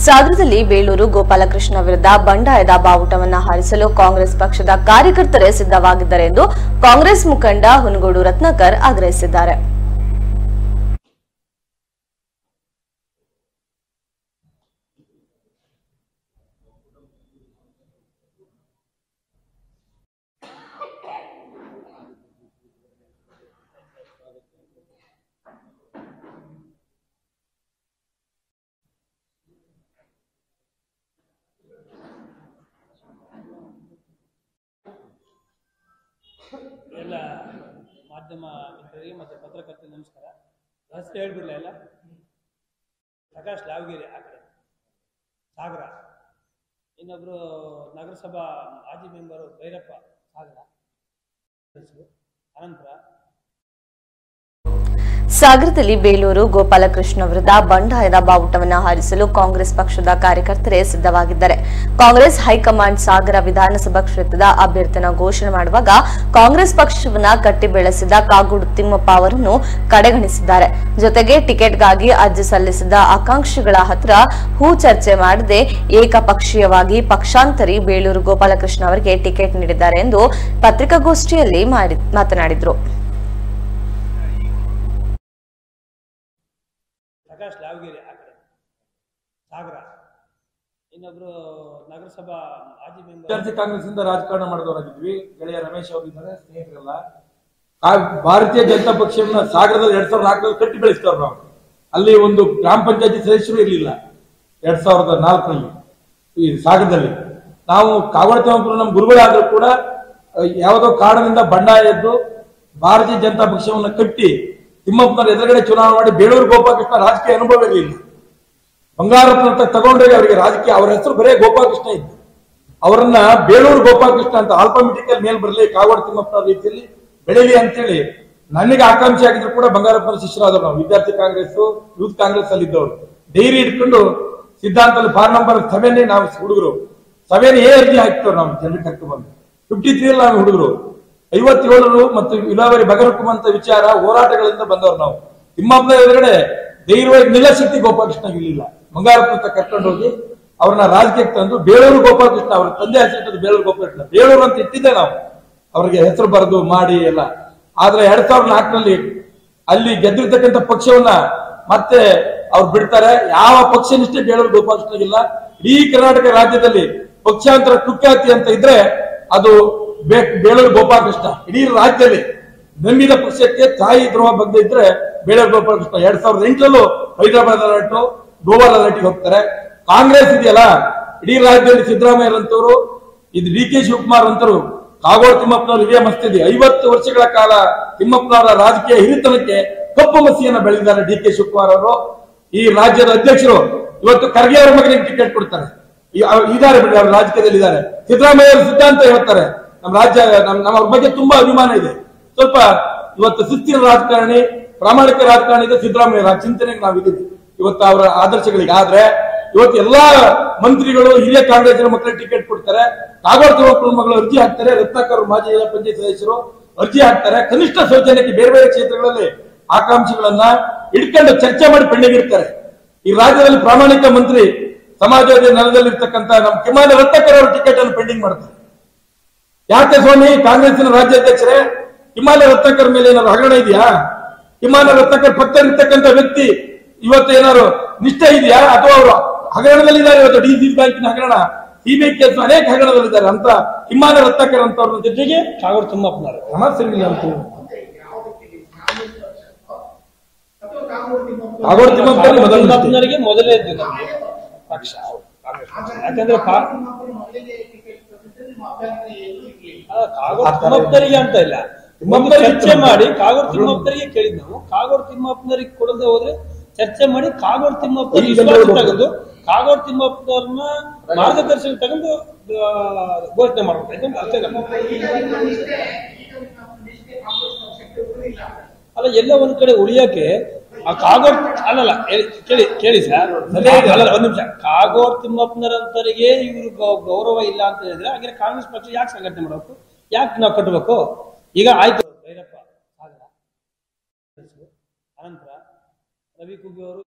ಸಾಗರದಲ್ಲಿ ಬೇಳೂರು ಗೋಪಾಲಕೃಷ್ಣ ವಿರುದ್ಧ ಬಂಡಾಯದ ಬಾವುಟವನ್ನ ಹಾರಿಸಲು ಕಾಂಗ್ರೆಸ್ ಪಕ್ಷದ ಕಾರ್ಯಕರ್ತರೇ ಸಿದ್ಧವಾಗಿದ್ದಾರೆ ಎಂದು ಕಾಂಗ್ರೆಸ್ ಮುಖಂಡ ಹುನಗೋಡು ರತ್ನಾಕರ್ ಆಗ್ರಹಿಸಿದ್ದಾರೆ ಎಲ್ಲ ಮಾಧ್ಯಮ ಮಿತ್ರರಿಗೆ ಮತ್ತು ಪತ್ರಕರ್ತರಿಗೆ ನಮಸ್ಕಾರ ರಸ್ತೆ ಹೇಳ್ಬಿಡ್ಲ ಎಲ್ಲ ಪ್ರಕಾಶ್ ಲಾವಗಿರಿ ಆ ಕಡೆ ಸಾಗರ ಇನ್ನೊಬ್ಬರು ನಗರಸಭಾ ಮಾಜಿ ಮೆಂಬರು ಭೈರಪ್ಪ ಸಾಗರ ಹೆಸರು ಅನಂತರ ಸಾಗರದಲ್ಲಿ ಬೇಲೂರು ಗೋಪಾಲಕೃಷ್ಣ ವಿರುದ್ಧ ಬಂಡಾಯದ ಬಾವುಟವನ್ನ ಹಾರಿಸಲು ಕಾಂಗ್ರೆಸ್ ಪಕ್ಷದ ಕಾರ್ಯಕರ್ತರೇ ಸಿದ್ಧವಾಗಿದ್ದಾರೆ ಕಾಂಗ್ರೆಸ್ ಹೈಕಮಾಂಡ್ ಸಾಗರ ವಿಧಾನಸಭಾ ಕ್ಷೇತ್ರದ ಅಭ್ಯರ್ಥಿನ ಘೋಷಣೆ ಮಾಡುವಾಗ ಕಾಂಗ್ರೆಸ್ ಪಕ್ಷವನ್ನ ಕಟ್ಟಿ ಬೆಳೆಸಿದ ಕಾಗೋಡು ತಿಮ್ಮಪ್ಪ ಅವರನ್ನು ಕಡೆಗಣಿಸಿದ್ದಾರೆ ಜೊತೆಗೆ ಟಿಕೆಟ್ಗಾಗಿ ಅರ್ಜಿ ಸಲ್ಲಿಸಿದ ಆಕಾಂಕ್ಷಿಗಳ ಹತ್ರ ಹೂ ಚರ್ಚೆ ಮಾಡದೆ ಏಕಪಕ್ಷೀಯವಾಗಿ ಪಕ್ಷಾಂತರಿ ಬೇಲೂರು ಗೋಪಾಲಕೃಷ್ಣ ಅವರಿಗೆ ಟಿಕೆಟ್ ನೀಡಿದ್ದಾರೆ ಎಂದು ಪತ್ರಿಕಾಗೋಷ್ಠಿಯಲ್ಲಿ ಮಾಡಿ- ಮಾತನಾಡಿದರು ಪ್ರಕಾಶ್ ಲಾವಗಿರಿ ಆ ಕಡೆ ಸಾಗರ ಇನ್ನೊಬ್ಬರು ನಗರಸಭಾ ಮಾಜಿ ಮೆಂಬರ್ ವಿದ್ಯಾರ್ಥಿ ಕಾಂಗ್ರೆಸ್ ಇಂದ ರಾಜಕಾರಣ ಮಾಡಿದವರಾಗಿದ್ವಿ ಗೆಳೆಯ ರಮೇಶ್ ಅವರಿದ್ದಾರೆ ಸ್ನೇಹಿತರೆಲ್ಲ ಆ ಭಾರತೀಯ ಜನತಾ ಪಕ್ಷವನ್ನ ಸಾಗರದಲ್ಲಿ ಎರಡ್ ಸಾವಿರದ ನಾಲ್ಕರಲ್ಲಿ ಕಟ್ಟಿ ಬೆಳೆಸ್ತವ್ರು ನಾವು ಅಲ್ಲಿ ಒಂದು ಗ್ರಾಮ ಪಂಚಾಯತಿ ಸದಸ್ಯರು ಇರಲಿಲ್ಲ ಎರಡ್ ಸಾವಿರದ ನಾಲ್ಕರಲ್ಲಿ ಈ ಸಾಗರದಲ್ಲಿ ನಾವು ಕಾವಡ ತಿಮ್ಮಪ್ಪರು ನಮ್ಮ ಗುರುಗಳಾದ್ರೂ ಕೂಡ ಅಹ್, ಯಾವುದೋ ಕಾರಣದಿಂದ ಬಂಡಾಯ ಎದ್ದು ಭಾರತೀಯ ಜನತಾ ಪಕ್ಷವನ್ನ ಕಟ್ಟಿ ತಿಮ್ಮಪ್ಪನವರ ಎದುರುಗಡೆ ಚುನಾವಣೆ ಮಾಡಿ ಬೇಳೂರು ಗೋಪಾಲಕೃಷ್ಣ ರಾಜಕೀಯ ಅನುಭವ ಇರಲಿಲ್ಲ ಬಂಗಾರಪ್ಪನ ಹತ್ರ ತಗೊಂಡ್ರೆ ಅವರಿಗೆ ರಾಜಕೀಯ ಅವರ ಹೆಸರು ಬರೇ ಗೋಪಾಲಕೃಷ್ಣ ಇತ್ತು ಅವರನ್ನ ಬೇಲೂರು ಗೋಪಾಲಕೃಷ್ಣ ಅಂತ ಆಲ್ಫಾಮೆಟಿಕಲ್ ಮೇಲ್ ಬರಲಿ ಕಾಗೋಡು ತಿಮ್ಮಪ್ಪನ ರೀತಿಯಲ್ಲಿ ಬೆಳೀಲಿ ಅಂತೇಳಿ ನನಗೆ ಆಕಾಂಕ್ಷೆ ಆಗಿದ್ರು ಕೂಡ ಬಂಗಾರಪ್ಪನ ಶಿಷ್ಯರಾದವರು ನಾವು ವಿದ್ಯಾರ್ಥಿ ಕಾಂಗ್ರೆಸ್ ಯೂತ್ ಕಾಂಗ್ರೆಸ್ ಅಲ್ಲಿ ಇದ್ದವರು ಡೈರಿ ಇಟ್ಕೊಂಡು ಸಿದ್ಧಾಂತದಲ್ಲಿ ಫಾರ್ ನಂಬರ್ ಸೆವೆನ್ ನಾವು ಹುಡುಗರು ಸೆವೆನ್ ಎ ಅರ್ಜಿ ಹಾಕ್ತೇವೆ ನಾವು ಜನರಿಗೆ ಕರ್ಕೊಂಡು ಬಂದು ಫಿಫ್ಟಿ ತ್ರೀ ನಾವು ಹುಡುಗರು ಐವತ್ತೇಳರು ಮತ್ತು ಇಲಾವರಿ ಬಗರಕ್ಕುಮಂತ ವಿಚಾರ ಹೋರಾಟಗಳಿಂದ ಬಂದವರು ನಾವು ತಿಮ್ಮಪ್ಪನ ಎದುರುಗಡೆ ಧೈರ್ಯವಾಗಿ ನಿಲ್ಲಶಕ್ತಿ ಗೋಪಾಲಕೃಷ್ಣ ಇರಲಿಲ್ಲ ಬಂಗಾರಪ್ಪ ಹತ್ರ ಕರ್ಕೊಂಡು ಹೋಗಿ ಅವ್ರನ್ನ ರಾಜಕೀಯಕ್ಕೆ ತಂದು ಬೇಳೂರು ಗೋಪಾಲಕೃಷ್ಣ ಅವರ ತಂದೆ ಹೆಸರಿಟ್ಟದ್ದು ಬೇಳೂರು ಗೋಪಾಲಕೃಷ್ಣ ಬೇಳೂರು ಅಂತ ಇಟ್ಟಿದ್ದೆ ನಾವು ಅವರಿಗೆ ಹೆಸರು ಬರೆದು ಮಾಡಿ ಎಲ್ಲ ಆದ್ರೆ ಎರಡ್ ಸಾವಿರದ ನಾಲ್ಕರಲ್ಲಿ ಅಲ್ಲಿ ಗೆದ್ದಿರ್ತಕ್ಕಂಥ ಪಕ್ಷವನ್ನ ಮತ್ತೆ ಅವ್ರು ಬಿಡ್ತಾರೆ ಯಾವ ಪಕ್ಷ ನಿಷ್ಠೆ ಬೇಳೂರು ಗೋಪಾಲಕೃಷ್ಣಗಿಲ್ಲ ಇಡೀ ಕರ್ನಾಟಕ ರಾಜ್ಯದಲ್ಲಿ ಪಕ್ಷಾಂತರ ಕುಖ್ಯಾತಿ ಅಂತ ಇದ್ರೆ ಅದು ಬೇ- ಬೇಳೂರು ಗೋಪಾಲಕೃಷ್ಣ ಇಡೀ ರಾಜ್ಯದಲ್ಲಿ ನಂಬಿದ ಪಕ್ಷಕ್ಕೆ ತಾಯಿ ದ್ರೋಹ ಬಗ್ಗೆ ಇದ್ರೆ ಬೇಳೂರು ಗೋಪಾಲಕೃಷ್ಣ ಎರಡ್ ಸಾವಿರದ ಎಂಟರಲ್ಲೂ ಹೈದರಾಬಾದ್ ಅಲರ್ಟು ಗೋವಾ ಅಲರ್ಟಿಗೆ ಹೋಗ್ತಾರೆ ಕಾಂಗ್ರೆಸ್ ಇದೆಯಲ್ಲ ಇಡೀ ರಾಜ್ಯದಲ್ಲಿ ಸಿದ್ದರಾಮಯ್ಯರಂತವರು ಇದು ಡಿ ಕೆ ಶಿವಕುಮಾರ್ ಅಂತರು ಕಾಗೋಡು ತಿಮ್ಮಪ್ಪನವರು ಇದೇ ಮಸ್ತಿದೆ ಐವತ್ತು ವರ್ಷಗಳ ಕಾಲ ತಿಮ್ಮಪ್ಪನವರ ರಾಜಕೀಯ ಹಿರಿತನಕ್ಕೆ ಕಪ್ಪು ಮಸಿಯನ್ನ ಬೆಳೆದಿದ್ದಾರೆ ಡಿ ಕೆ ಶಿವಕುಮಾರ್ ಅವರು ಈ ರಾಜ್ಯದ ಅಧ್ಯಕ್ಷರು ಇವತ್ತು ಖರ್ಗೆ ಅವರ ಮಗನಿಗೆ ಟಿಕೆಟ್ ಕೊಡ್ತಾರೆ ಈ- ಅವ್ರು ಇದ್ದಾರೆ ಬಿಡಿ ಅವ್ರು ರಾಜಕೀಯದಲ್ಲಿ ಇದ್ದಾರೆ ಸಿದ್ದರಾಮಯ್ಯ ಅವರು ಸಿದ್ಧಾಂತ ಹೇಳ್ತಾರೆ ನಮ್ಮ ರಾಜ್ಯ ನಮ್ ನಮ್ಮ ಅವ್ರ ಬಗ್ಗೆ ತುಂಬಾ ಅಭಿಮಾನ ಇದೆ ಸ್ವಲ್ಪ ಇವತ್ತು ಸುಸ್ಥಿರ ರಾಜಕಾರಣಿ ಪ್ರಾಮಾಣಿಕ ರಾಜಕಾರಣಿ ಇದೆ ಸಿದ್ದರಾಮಯ್ಯ ಚಿಂತನೆಗೆ ನಾವಿದ್ದೀವಿ ಇವತ್ತು ಅವರ ಆದರ್ಶಗಳಿಗೆ ಆದ್ರೆ ಇವತ್ತು ಎಲ್ಲಾ ಮಂತ್ರಿಗಳು ಹಿರಿಯ ಕಾಂಗ್ರೆಸ್ಸಿನ ಮಕ್ಕಳಿಗೆ ಟಿಕೆಟ್ ಕೊಡ್ತಾರೆ ಕಾಗೋಡು ತಿಮ್ಮಪ್ಪನ ಮಗಳು ಅರ್ಜಿ ಹಾಕ್ತಾರೆ ರತ್ನಾಕರ್ ಮಾಜಿ ಜಿಲ್ಲಾ ಪಂಚಾಯತ್ ಸದಸ್ಯರು ಅರ್ಜಿ ಹಾಕ್ತಾರೆ ಕನಿಷ್ಠ ಸೌಜನ್ಯಕ್ಕೆ ಬೇರೆ ಬೇರೆ ಕ್ಷೇತ್ರಗಳಲ್ಲಿ ಆಕಾಂಕ್ಷಿಗಳನ್ನ ಇಟ್ಕೊಂಡು ಚರ್ಚೆ ಮಾಡಿ ಪೆಂಡಿಂಗ್ ಇರ್ತಾರೆ ಈ ರಾಜ್ಯದಲ್ಲಿ ಪ್ರಾಮಾಣಿಕ ಮಂತ್ರಿ ಸಮಾಜವಾದಿ ನೆಲದಲ್ಲಿರ್ತಕ್ಕಂಥ ನಮ್ಮ ಕಿಮಾನ ರತ್ನಾಕರ್ ಅವರು ಟಿಕೆಟ್ ಅನ್ನು ಪೆಂಡಿಂಗ್ ಮಾಡ್ತಾರೆ ಯಾಕೆ ಸ್ವಾಮಿ ಕಾಂಗ್ರೆಸ್ಸಿನ ರಾಜ್ಯಾಧ್ಯಕ್ಷರೇ ಹಿಮಾಲಯ ರತ್ನಾಕರ್ ಮೇಲೆ ಏನಾದ್ರು ಹಗರಣ ಇದೆಯಾ ಹಿಮಾಲಯ ರತ್ನಾಕರ್ ಪಕ್ಕದಲ್ಲಿರ್ತಕ್ಕಂಥ ವ್ಯಕ್ತಿ ಇವತ್ತು ಏನಾದ್ರು ನಿಷ್ಠೆ ಇದೆಯಾ ಅಥವಾ ಅವರು ಹಗರಣದಲ್ಲಿದ್ದಾರೆ ಇವತ್ತು ಡಿ ಸಿ ಬ್ಯಾಂಕಿನ ಹಗರಣ ಸಿಬಿಐ ಕೇಸ್ ಅನೇಕ ಹಗರಣದಲ್ಲಿದ್ದಾರೆ ಅಂತ ಹಿಮಾಲಯ ರತ್ನಾಕರ್ ಅಂತ ಅವ್ರ ಜೊತೆಗೆ ಕಾಗೋಡು ತಿಮ್ಮಪ್ಪನವರು ಸಮಸ್ಯೆ ಇಲ್ಲ ಅಂತ ಕಾಗೋಡು ತಿಮ್ಮಪ್ಪನಿಗೆ ಮೊದಲು ನಿಷ್ಠೆ. ತಿಮ್ಮಪ್ಪನವರಿಗೆ ಮೊದಲೇ ಇದ್ದು ನಮ್ಗೆ ಪಕ್ಷ ಕಾಂಗ್ರೆಸ್ ಪಕ್ಷ. ಯಾಕಂದ್ರೆ ಕಾ- ಆ, ಕಾಗೋಡು ತಿಮ್ಮಪ್ಪನವರಿಗೆ ಅಂತ ಇಲ್ಲ ಒಮ್ಮೆ ಚರ್ಚೆ ಮಾಡಿ ಕಾಗೋಡು ತಿಮ್ಮಪ್ಪನವರಿಗೆ ಕೇಳಿದ್ ನಾವು ಕಾಗೋಡು ತಿಮ್ಮಪ್ಪನವರಿಗೆ ಕೊಡದೆ ಹೋದ್ರೆ ಚರ್ಚೆ ಮಾಡಿ ಕಾಗೋಡು ತಿಮ್ಮಪ್ಪನ ಈಗ ವಿಶ್ವಾಸ ನೋಡ್ಬೋದು. ತಗೊಂಡು ಕಾಗೋಡು ತಿಮ್ಮಪ್ಪನವ್ರನ್ನ ಮಾರ್ಗದರ್ಶನ ತಗೊಂಡು ಆ, ಘೋಷಣೆ ಮಾಡ್ಬೇಕು ಯಾಕಂದ್ರೆ ಅಷ್ಟೇ ನಮ್ಮ- ಅಲ್ಲ ಎಲ್ಲ ಒಂದ್ ಕಡೆ ಉಳಿಯಕ್ಕೆ ಆ ಕಾಗೋಡ್ ಅಲ್ಲಲ್ಲ ಹೇಳಿ- ಕೇಳಿ ಕೇಳಿ ಸರ್ ಅಲ್ಲ ಒಂದ್ ನಿಮಿಷ ಕಾಗೋಡ್ ತಿಮ್ಮಪ್ಪನರಂತರಿಗೆ ಇವ್ರು ಗೌ- ಗೌರವ ಇಲ್ಲ ಅಂತ ಹೇಳಿದ್ರೆ ಹಾಗೆ ಕಾಂಗ್ರೆಸ್ ಪಕ್ಷ ಯಾಕೆ ಸಂಘಟನೆ ಮಾಡಬೇಕು ಯಾಕೆ ನಾವು ಕಟ್ಟಬೇಕು ಈಗ ಆಯ್ತು ಭೈರಪ್ಪ ಸಾಗರ ಅನಂತರ ರವಿ ಕುಗ್ಗಿ ಅವರು